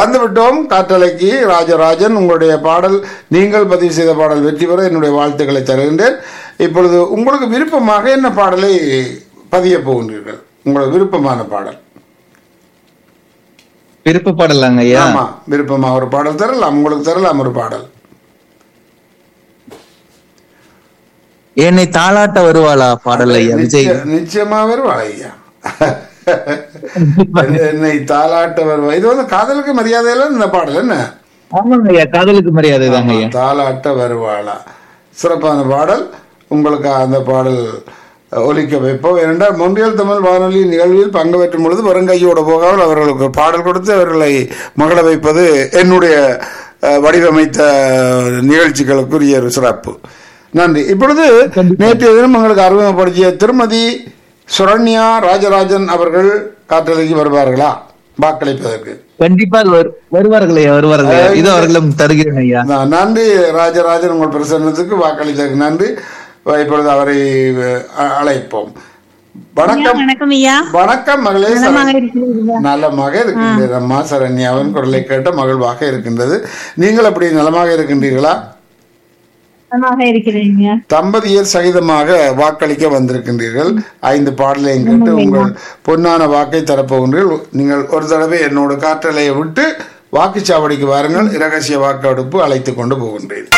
வந்துவிட்டோம் காற்றலைக்கு ராஜராஜன் உங்களுடைய பாடல் நீங்கள் பதிவு செய்த பாடல் வெற்றி பெற என்னுடைய வாழ்த்துக்களை தருகின்றேன் இப்பொழுது உங்களுக்கு விருப்பமாக என்ன பாடலை பதிய போகின்றீர்கள் உங்களுக்கு விருப்பமான பாடல் விருப்ப பாடலாங்க ஐயா ஆமா விருப்பமா ஒரு பாடல் தரலாம் உங்களுக்கு தரலாம் ஒரு பாடல் என்னை தாளாட்ட வருவாளா பாடல் ஐயா விஜய் நிச்சய- நிச்சயமா வருவாள் ஐயா என்னை தாலாட்ட வருவா இது வந்து காதலுக்கு மரியாதையில இந்த பாடல் என்ன ஆமாங்க ஐயா காதலுக்கு மரியாதை தாங்க ஐயா தாலாட்ட வருவாளா சிறப்பான பாடல் உங்களுக்கு அந்த பாடல் ஒலிக்க வைப்போம் ஏனென்றால் மொன்றியல் தமிழ் வானொலி நிகழ்வில் பங்கு பெற்றும் பொழுது வருங்கையோடு போகாமல் அவர்களுக்கு பாடல் கொடுத்து அவர்களை மகள வைப்பது என்னுடைய அஹ், வடிவமைத்த நிகழ்ச்சிகளுக்குரிய ஒரு சிறப்பு நன்றி இப்பொழுது நேற்றைய தினம் உங்களுக்கு அறிமுகப்படுத்திய திருமதி சுரண்யா ராஜராஜன் அவர்கள் காற்றலைக்கு வருவார்களா வாக்களிப்பதற்கு கண்டிப்பாக வரு- வருவார்கள் ஐயா வருவார்கள் ஐயா. இது அவர்களும் தருகிறேன் ஐயா ந- நன்றி ராஜராஜன் உங்கள் பிரசன்னத்துக்கு வாக்களித்ததற்கு நன்றி இப்பொழுது அவரை அஹ், அழைப்போம் வணக்கம் வணக்கம் ஐயா வணக்கம் மகளே நலமாக சரண். இருக்கிறீர்களா? நலமாக இருக்கின்றது அம்மா சரண்யாவின் குரலை கேட்ட மகிழ்வாக இருக்கின்றது நீங்கள் அப்படி நலமாக இருக்கின்றீர்களா நலமாக இருக்கிறீங்க தம்பதியர் சகிதமாக வாக்களிக்க வந்திருக்கின்றீர்கள் ஐந்து பாடலையும் கேட்டு உங்கள் பொன்னான வாக்கை தரப்போகின்றீர்கள் நீங்கள் ஒரு தடவை என்னோட காற்றலையை விட்டு வாக்குச்சாவடிக்கு வாருங்கள் இரகசிய வாக்கெடுப்பு அழைத்து கொண்டு போகின்றேன்